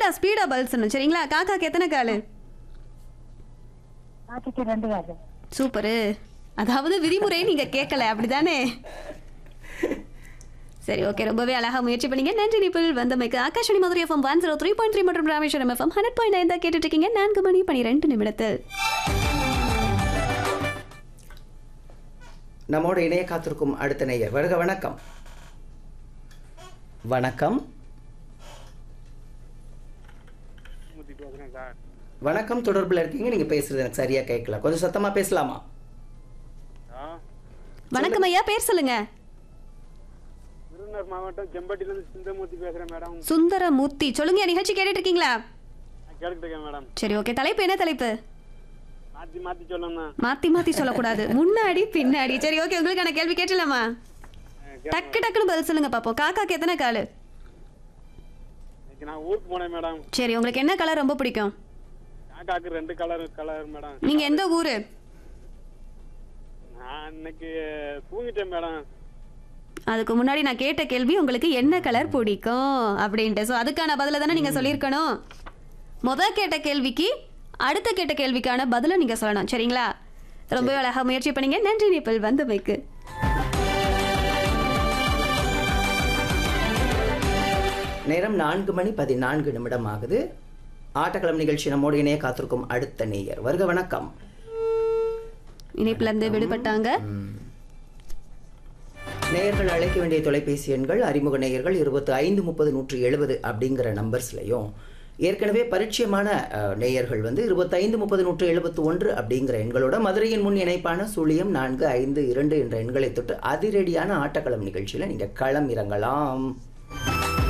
speedo speedo பதில் சொல்லணும் சரிங்களா காக்காக்கு எத்தனை காலு காக்கிக்கு ரெண்டு காசு சூப்பரு அதாவது விதிமுறை நீங்க கேட்கல அப்படிதானே சரி ஓகே ரொம்பவே அழகா முயற்சி பண்ணீங்க நன்றி நிப்பிள் வந்தமைக்கு Akashvani Madurai FM one zero three point three மற்றும் Rameswaram FM hundred point nine தான் கேட்டுட்டு இருக்கீங்க நான்கு மணி பனிரெண்டு நிமிடத்தில் நம்மோடு இணைய காத்திருக்கும் அடுத்த நேயர் வருக வணக்கம் வணக்கம் மூர்த்தி பேசுறேன் சார் வணக்கம் தொடர்பில் இருக்கீங்க நீங்க பேசுறது எனக்கு சரியா கேட்கல கொஞ்சம் சத்தமா பேசலாமா ஆ வணக்கம் ஐயா பேர் சொல்லுங்க விருதுநகர் மாவட்டம் செம்பட்டியிலேருந்து சிந்தமூர்த்தி பேசுறேன் மேடம் சுந்தரமூர்த்தி சொல்லுங்க நிகழ்ச்சி கேட்டுட்டு இருக்கீங்களா நான் கேட்டுட்டு இருக்கேன் மேடம் சரி ஓகே தலைப்பு என்ன தலைப்பு மாத்தி மாத்தி சொல்லணும் மாத்தி மாத்தி சொல்லக்கூடாது முன்னாடி பின்னாடி சரி ஓகே உங்களுக்கான கேள்வி கேட்டலாமா டக்கு டக்குன்னு பதில் சொல்லுங்க பாப்போம் காக்காக்கு எத்தனை காலு இன்னைக்கு நான் ஊருக்கு போனேன் மேடம் சரி உங்களுக்கு என்ன கலர் ரொம்ப பிடிக்கும் காக்காக்கு ரெண்டு கலர் கலர் மேடம் நீங்க எந்த ஊரு நான் இன்னைக்கு தூங்கிட்டேன் மேடம் அதுக்கு முன்னாடி நான் கேட்ட கேள்வி உங்களுக்கு என்ன கலர் பிடிக்கும் அப்படின்ட்டு ஸோ அதுக்கான பதில தானே நீங்க சொல்லியிருக்கணும் முத கேட்ட கேள்விக்கு அடுத்த கேட்ட கேள்விக்கான பதிலை நீங்க சொல்லணும் சரிங்களா ரொம்பவே அழகா முயற்சி பண்ணீங்க நன்றி நிப்பிள் வந்தமைக்கு நேரம் நான்கு மணி பதினான்கு நிமிடம் ஆகுது ஆட்டக்களம் நிகழ்ச்சி நம்மோடு இணைய காத்திருக்கும் அடுத்த நேயர் வருக வணக்கம் இணைப்புல இருந்து விடுபட்டாங்க நேயர்கள் அழைக்க வேண்டிய தொலைபேசி எண்கள் அறிமுக நேயர்கள் இருபத்தி ஐந்து முப்பது நூற்றி எழுபது அப்படிங்கிற நம்பர்ஸ்லையும் ஏற்கனவே பரிச்சயமான அஹ், நேயர்கள் வந்து இருபத்தைந்து முப்பது நூற்று எழுபத்தி ஒன்று அப்படிங்கிற எண்களோட மதுரையின் முன் இணைப்பான சுழியம் நான்கு ஐந்து இரண்டு என்ற எண்களை தொட்டு அதிரடியான ஆட்டக்களம் நிகழ்ச்சியில் நீங்கள் களம் இறங்கலாம்